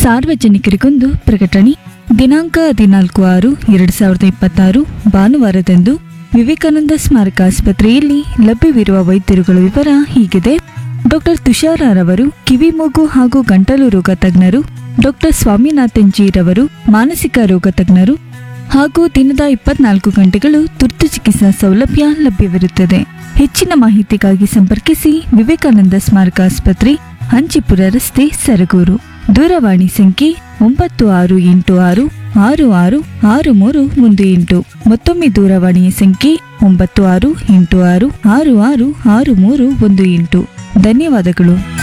ಸಾರ್ವಜನಿಕರಿಗೊಂದು ಪ್ರಕಟಣೆ ದಿನಾಂಕ ಹದಿನಾಲ್ಕು ಆರು ಎರಡು ಸಾವಿರದ ಇಪ್ಪತ್ತಾರು ಭಾನುವಾರದಂದು ವಿವೇಕಾನಂದ ಸ್ಮಾರಕ ಆಸ್ಪತ್ರೆಯಲ್ಲಿ ಲಭ್ಯವಿರುವ ವೈದ್ಯರುಗಳ ವಿವರ ಹೀಗಿದೆ ಡಾಕ್ಟರ್ ತುಷಾರರವರು ಕಿವಿ ಮೂಗು ಹಾಗೂ ಗಂಟಲು ರೋಗ ತಜ್ಞರು ಡಾಕ್ಟರ್ ಸ್ವಾಮಿನಾಥನ್ ಜೀರವರು ಮಾನಸಿಕ ರೋಗ ತಜ್ಞರು ಹಾಗೂ ದಿನದ ಇಪ್ಪತ್ನಾಲ್ಕು ಗಂಟೆಗಳು ತುರ್ತು ಚಿಕಿತ್ಸಾ ಸೌಲಭ್ಯ ಲಭ್ಯವಿರುತ್ತದೆ ಹೆಚ್ಚಿನ ಮಾಹಿತಿಗಾಗಿ ಸಂಪರ್ಕಿಸಿ ವಿವೇಕಾನಂದ ಸ್ಮಾರಕ ಆಸ್ಪತ್ರೆ ಹಂಚಿಪುರ ರಸ್ತೆ ಸರಗೂರು ದೂರವಾಣಿ ಸಂಖ್ಯೆ ಒಂಬತ್ತು ಆರು ಎಂಟು ಆರು ಆರು ಆರು ಆರು ಮೂರು ಒಂದು ಎಂಟು ಮತ್ತೊಮ್ಮೆ ದೂರವಾಣಿಯ ಸಂಖ್ಯೆ ಒಂಬತ್ತು ಆರು ಎಂಟು ಆರು ಆರು ಆರು ಆರು ಮೂರು ಒಂದು ಎಂಟು ಧನ್ಯವಾದಗಳು